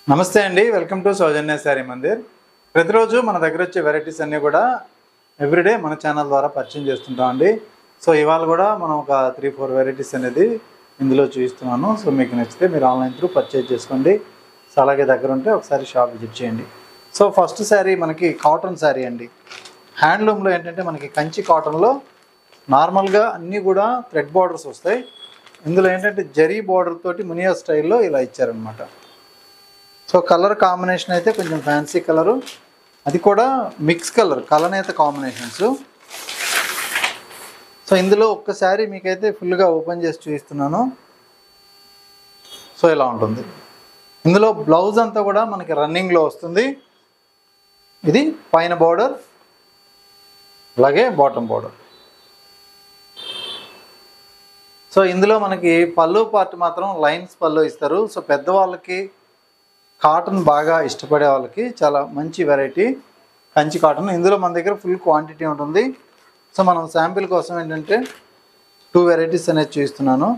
నమస్తే అండి welcome to Soujanya Sari Mandir ప్రతిరోజు మన దగ్గర వచ్చే వెరైటీస్ అన్నీ కూడా ఎవ్రీడే మన ఛానల్ ద్వారా పరిచయం చేస్తుంటాం అండి సో ఇవాళ కూడా మనం ఒక త్రీ ఫోర్ వెరైటీస్ అనేది ఇందులో చూపిస్తున్నాను సో మీకు నచ్చితే మీరు ఆన్లైన్ త్రూ పర్చేజ్ చేసుకోండి సో అలాగే దగ్గర ఉంటే ఒకసారి షాప్ విజిట్ చేయండి సో ఫస్ట్ శారీ మనకి కాటన్ శారీ అండి హ్యాండ్లూమ్లో ఏంటంటే మనకి కంచి కాటన్లో నార్మల్గా అన్నీ కూడా థ్రెడ్ బార్డర్స్ వస్తాయి ఇందులో ఏంటంటే జరీ బార్డర్ తోటి మునియా స్టైల్లో ఇలా ఇచ్చారనమాట సో కలర్ కాంబినేషన్ అయితే కొంచెం ఫ్యాన్సీ కలరు అది కూడా మిక్స్ కలర్ కలనేత కాంబినేషన్స్ సో ఇందులో ఒక్కసారి మీకైతే ఫుల్గా ఓపెన్ చేసి చూపిస్తున్నాను సో ఇలా ఉంటుంది ఇందులో బ్లౌజ్ అంతా కూడా మనకి రన్నింగ్లో వస్తుంది ఇది పైన బార్డర్ అలాగే బాటమ్ బార్డర్ సో ఇందులో మనకి పళ్ళు పార్ట్ మాత్రం లైన్స్ పళ్ళు ఇస్తారు సో పెద్దవాళ్ళకి కాటన్ బాగా ఇష్టపడే వాళ్ళకి చాలా మంచి వెరైటీ కంచి కాటన్ ఇందులో మన దగ్గర ఫుల్ క్వాంటిటీ ఉంటుంది సో మనం శాంపిల్ కోసం ఏంటంటే టూ వెరైటీస్ అనేది చూస్తున్నాను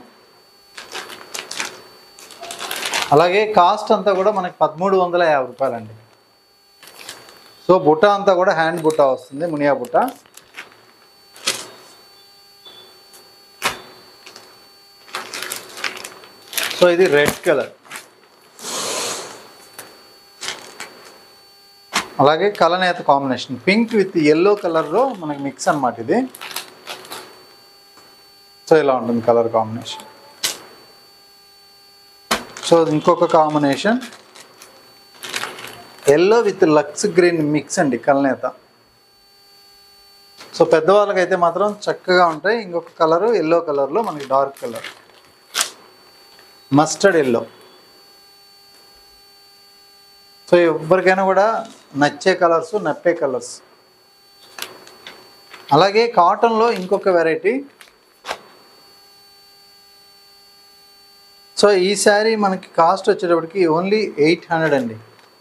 అలాగే కాస్ట్ అంతా కూడా మనకి పదమూడు వందల యాభై రూపాయలండి సో బుట్ట అంతా కూడా హ్యాండ్ బుట్ట వస్తుంది మునియా బుట్ట సో ఇది రెడ్ కలర్ అలాగే కలనేత కాంబినేషన్ పింక్ విత్ ఎల్లో కలర్లో మనకి మిక్స్ అన్నమాట ఇది సో ఇలా ఉంటుంది కలర్ కాంబినేషన్ సో ఇంకొక combination yellow with lux green mix అండి కలనేత సో పెద్దవాళ్ళకైతే మాత్రం చక్కగా ఉంటాయి ఇంకొక కలరు ఎల్లో కలర్లో మనకి dark colour mustard yellow so ఎవరికైనా కూడా నచ్చే కలర్స్ నప్పే కలర్స్ అలాగే కాటన్లో ఇంకొక వెరైటీ సో ఈ శారీ మనకి కాస్ట్ వచ్చేటప్పటికి ఓన్లీ ఎయిట్ హండ్రెడ్ అండి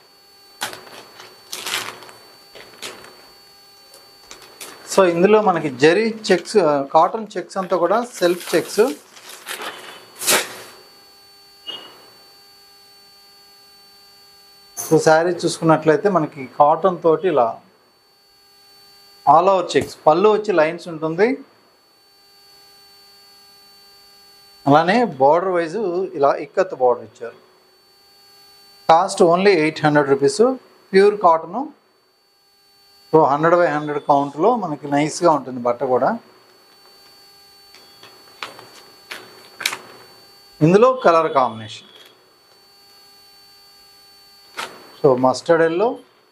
సో ఇందులో మనకి జరీ చెక్స్ కాటన్ చెక్స్ అంతా కూడా సెల్ఫ్ చెక్స్ సో శారీ చూసుకున్నట్లయితే మనకి కాటన్ తోటి ఇలా ఆల్ ఓవర్ చెక్స్ పళ్ళు వచ్చి లైన్స్ ఉంటుంది అలానే బార్డర్ వైజ్ ఇలా ఇక్కత్ బార్డర్ ఇచ్చారు cost only eight hundred rupees pure cotton so hundred by hundred కౌంట్లో మనకి నైస్గా ఉంటుంది బట్ట కూడా ఇందులో colour combination so mustard yellow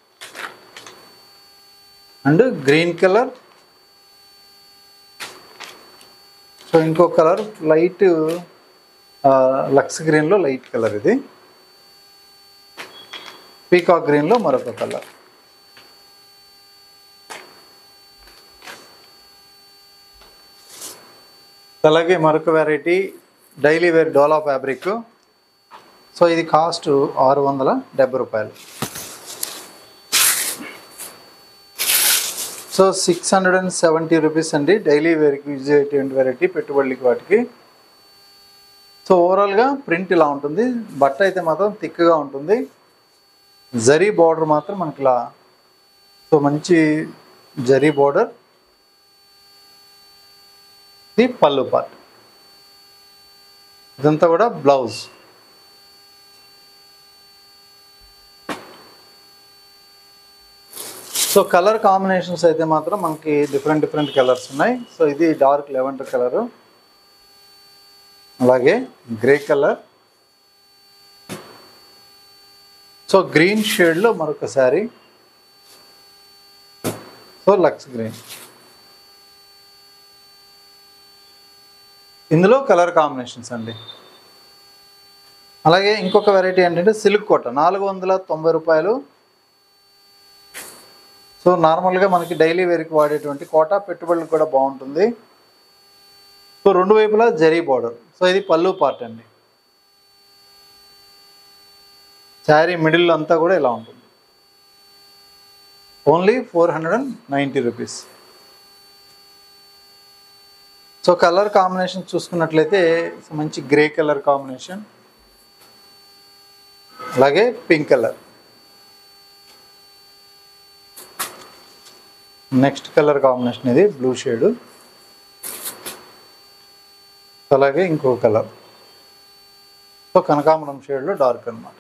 and green colour so ఇంకో కలర్ లైట్ లక్స్ గ్రీన్లో లైట్ కలర్ ఇది పీకాక్ గ్రీన్లో మరొక కలర్ అలాగే మరొక variety daily wear dola fabric so ఇది కాస్ట్ ఆరు వందల డెబ్బై రూపాయలు so six hundred and seventy rupees అండి డైలీ వేర్కి యూజ్ అయ్యేటువంటి వెరైటీ పెట్టుబడులకి వాటికి సో ఓవరాల్గా ప్రింట్ ఇలా ఉంటుంది బట్ట అయితే మాత్రం థిక్గా ఉంటుంది జరీ బార్డర్ మాత్రం మనకి ఇలా సో మంచి జరీ బార్డర్ ఇది పళ్ళు పార్ట్ ఇదంతా కూడా బ్లౌజ్ సో కలర్ కాంబినేషన్స్ అయితే మాత్రం మనకి డిఫరెంట్ డిఫరెంట్ కలర్స్ ఉన్నాయి సో ఇది డార్క్ లెవెండర్ కలరు అలాగే గ్రే కలర్ సో గ్రీన్ షేడ్లో మరొక శారీ సో లక్స్ గ్రీన్ ఇందులో కలర్ కాంబినేషన్స్ అండి అలాగే ఇంకొక వెరైటీ ఏంటంటే సిల్క్ కోట నాలుగు వందల తొంభై రూపాయలు సో నార్మల్గా మనకి డైలీ వేర్కి వాడేటువంటి కోట పెట్టుబడులకు కూడా బాగుంటుంది సో రెండు వైపులా జరీ బార్డర్ సో ఇది పళ్ళు పార్ట్ అండి శారీ మిడిల్ అంతా కూడా ఇలా ఉంటుంది only four hundred and ninety rupees so colour combination చూసుకున్నట్లయితే మంచి గ్రే కలర్ కాంబినేషన్ అలాగే pink colour next colour combination ఇది బ్లూ షేడ్ అలాగే ఇంకో కలర్ సో కనకాంబరం షేడ్లో డార్క్ అన్నమాట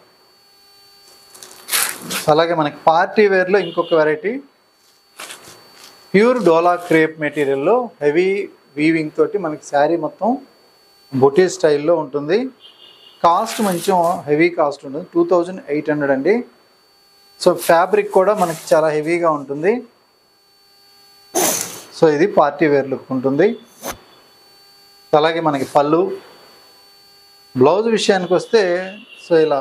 అలాగే మనకి పార్టీ వేర్లో ఇంకొక వెరైటీ ప్యూర్ డోలా క్రేప్ మెటీరియల్లో హెవీ వీవింగ్ తోటి మనకి శారీ మొత్తం బొటీ స్టైల్లో ఉంటుంది కాస్ట్ మంచి హెవీ కాస్ట్ ఉంటుంది టూ థౌజండ్ ఎయిట్ హండ్రెడ్ అండి సో ఫ్యాబ్రిక్ కూడా మనకి చాలా హెవీగా ఉంటుంది సో ఇది పార్టీ వేర్ లుక్ ఉంటుంది అలాగే మనకి పళ్ళు బ్లౌజ్ విషయానికి వస్తే సో ఇలా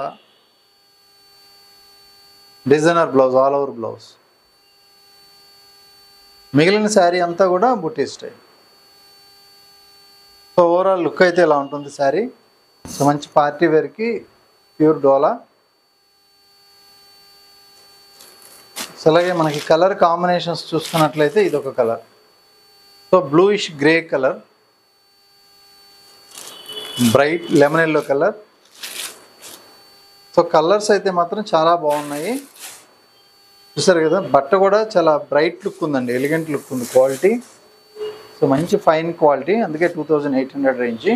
designer blouse all over blouse మిగిలిన శారీ అంతా కూడా బుట్టి స్టైల్ సో ఓవరాల్ లుక్ అయితే ఇలా ఉంటుంది శారీ సో మంచి పార్టీ వేర్కి ప్యూర్ డోలా సో అలాగే మనకి కలర్ కాంబినేషన్స్ చూసుకున్నట్లయితే ఇది ఒక colour so bluish grey colour bright lemon yellow colour so colours అయితే మాత్రం చాలా బాగున్నాయి చూసారు కదా బట్ట కూడా చాలా బ్రైట్ లుక్ ఉందండి ఎలిగెంట్ లుక్ ఉంది క్వాలిటీ సో మంచి ఫైన్ క్వాలిటీ అందుకే two thousand eight hundred range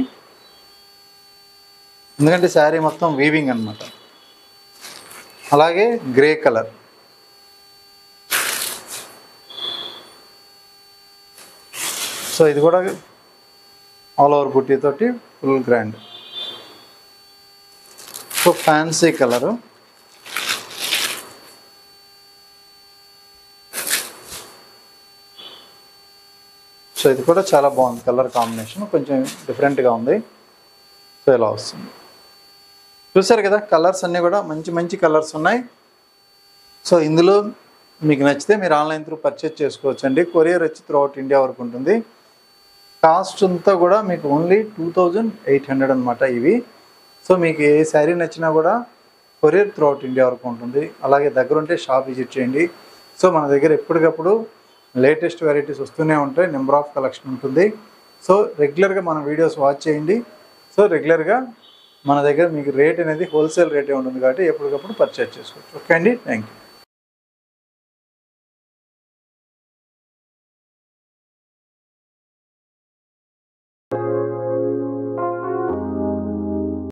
ఎందుకంటే శారీ మొత్తం వీవింగ్ అన్నమాట అలాగే గ్రే కలర్ సో ఇది కూడా ఆల్ ఓవర్ బుట్టి తోటి full grand so fancy colour so ఇది కూడా చాలా బాగుంది కలర్ కాంబినేషన్ కొంచెం డిఫరెంట్గా ఉంది సో ఇలా వస్తుంది చూసారు కదా కలర్స్ అన్నీ కూడా మంచి మంచి కలర్స్ ఉన్నాయి సో ఇందులో మీకు నచ్చితే మీరు ఆన్లైన్ త్రూ పర్చేజ్ చేసుకోవచ్చు అండి కొరియర్ వచ్చి త్రూ అవుట్ ఇండియా వరకు ఉంటుంది కాస్ట్ అంతా కూడా మీకు only two thousand eight hundred అనమాట ఇవి సో మీకు ఏ శారీ నచ్చినా కూడా కొరియర్ త్రూ అవుట్ ఇండియా వరకు ఉంటుంది అలాగే దగ్గర ఉంటే షాప్ విజిట్ చేయండి సో మన దగ్గర ఎప్పటికప్పుడు లేటెస్ట్ వెరైటీస్ వస్తూనే ఉంటాయి నెంబర్ ఆఫ్ కలెక్షన్ ఉంటుంది సో రెగ్యులర్గా మన వీడియోస్ వాచ్ చేయండి సో రెగ్యులర్గా మన దగ్గర మీకు రేట్ అనేది హోల్సేల్ రేటే ఉంటుంది కాబట్టి ఎప్పటికప్పుడు పర్చేజ్ చేసుకోవచ్చు ఓకే అండి థ్యాంక్ యూ